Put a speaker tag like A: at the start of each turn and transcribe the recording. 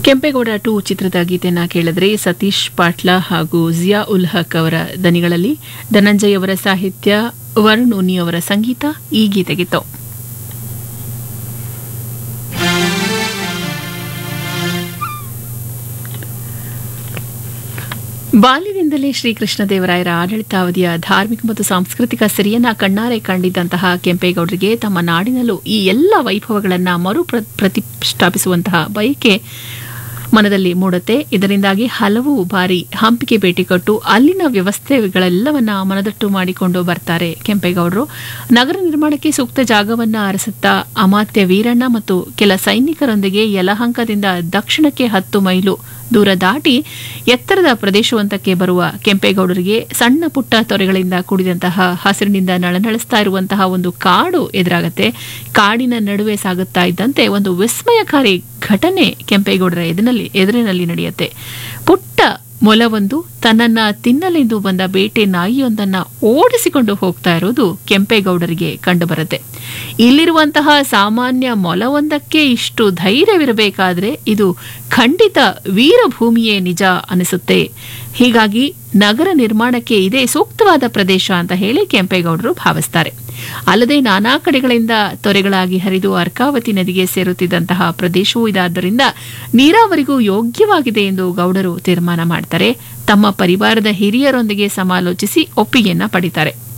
A: Kempegowda to ಚಿತ್ರದ ಗೀತೆಯನ್ನ ಕೇಳಿದ್ರೆ ಸತೀಶ್ ಪಾಟ್ಲ ಹಾಗೂ ಜಿಯಾ ಉಲ್ ಹಕ್ ಅವರ ದನಿಗಳಲ್ಲಿ ಧನಂಜಯ್ ಅವರ ಸಾಹಿತ್ಯ ವರುಣ್ ಉನಿ ಅವರ ಸಂಗೀತ ಈ ಗೀತೆಗಿತ್ತು ಬಾಲ್ಯದಿಂದಲೇ ಶ್ರೀಕೃಷ್ಣದೇವರಾಯರ ಆಡಳಿತಾವಧಿಯ ಧಾರ್ಮಿಕ ಮತ್ತು ಸಾಂಸ್ಕೃತಿಕ ಸಿರಿಯನ್ನ ಕಣ್ಣಾರೆ ಕಂಡಿದ್ದಂತಹ ಕೆಂಪೇಗೌಡರಿಗೆ ತಮ್ಮ ನಾಡಿನಲ್ಲೂ ಈ ಎಲ್ಲ ವೈಭವಗಳನ್ನ ಮರು ಪ್ರ- ಪ್ರತಿಷ್ಠಾಪಿಸುವಂತಹ ಬಯಕೆ ಮನದಲ್ಲಿ ಮೂಡುತ್ತೆ ಇದರಿಂದಾಗಿ ಹಲವು ಬಾರಿ ಹಂಪಿಗೆ ಭೇಟಿ ಕೊಟ್ಟು ಅಲ್ಲಿನ ವ್ಯವಸ್ಥೆಗಳೆಲ್ಲವನ್ನ ಮನದಟ್ಟು ಮಾಡಿಕೊಂಡು ಬರ್ತಾರೆ ಕೆಂಪೇಗೌಡರು ನಗರ ನಿರ್ಮಾಣಕ್ಕೆ ಸೂಕ್ತ ಜಾಗವನ್ನ ಅರಸುತ್ತಾ ಅಮಾತ್ಯ ವೀರಣ್ಣ ಮತ್ತು ಕೆಲ ಸೈನಿಕರೊಂದಿಗೆ ಯಲಹಂಕದಿಂದ ದಕ್ಷಿಣಕ್ಕೆ ಹತ್ತು ಮೈಲು ದೂರ ದಾಟಿ ಎತ್ತರದ ಪ್ರದೇಶವಂತಕ್ಕೆ ಬರುವ ಕೆಂಪೇಗೌಡರಿಗೆ ಸಣ್ಣ ಪುಟ್ಟ ತೊರೆಗಳಿಂದ ಕೂಡಿದಂತಹ ಹಸಿರಿನಿಂದ ನಳನಳಿಸ್ತಾ ಇರುವಂತಹ ಒಂದು ಕಾಡು ಎದುರಾಗತ್ತೆ ಕಾಡಿನ ನಡುವೆ ಸಾಗುತ್ತಾ ಇದ್ದಂತೆ ಒಂದು ವಿಸ್ಮಯಕಾರಿ ಘಟನೆ ಕೆಂಪೇಗೌಡರ ಎದುರಿನಲ್ಲಿ ಎದುರಿನಲ್ಲಿ ನಡೆಯುತ್ತೆ ಪುಟ್ಟ ಮೊಲವೊಂದು ತನ್ನನ್ನ ತಿನ್ನಲೆಂದು ಬಂದ ಬೇಟೆ ನಾಯಿಯೊಂದನ್ನ ಓಡಿಸಿಕೊಂಡು ಹೋಗ್ತಾ ಇರೋದು ಕೆಂಪೇಗೌಡರಿಗೆ ಕಂಡುಬರುತ್ತೆ ಇಲ್ಲಿರುವಂತಹ ಸಾಮಾನ್ಯ ಮೊಲವೊಂದಕ್ಕೆ ಇಷ್ಟು ಧೈರ್ಯವಿರಬೇಕಾದ್ರೆ ಇದು ಖಂಡಿತ ವೀರಭೂಮಿಯೇ ನಿಜ ಅನಿಸುತ್ತೆ ಹೀಗಾಗಿ ನಗರ ನಿರ್ಮಾಣಕ್ಕೆ ಇದೇ ಸೂಕ್ತವಾದ ಪ್ರದೇಶ ಅಂತ ಹೇಳಿ ಕೆಂಪೇಗೌಡರು ಭಾವಿಸ್ತಾರೆ ಅಲ್ಲದೆ ನಾನಾ ಕಡೆಗಳಿಂದ ತೊರೆಗಳಾಗಿ ಹರಿದು ಅರ್ಕಾವತಿ ನದಿಗೆ ಸೇರುತ್ತಿದ್ದಂತಹ ಪ್ರದೇಶವೂ ಇದಾದ್ದರಿಂದ ನೀರಾವರಿಗೂ ಯೋಗ್ಯವಾಗಿದೆ ಎಂದು ಗೌಡರು ತೀರ್ಮಾನ ಮಾಡ್ತಾರೆ ತಮ್ಮ ಪರಿವಾರದ ಹಿರಿಯರೊಂದಿಗೆ ಸಮಾಲೋಚಿಸಿ ಒಪ್ಪಿಗೆಯನ್ನ ಪಡಿತಾರೆ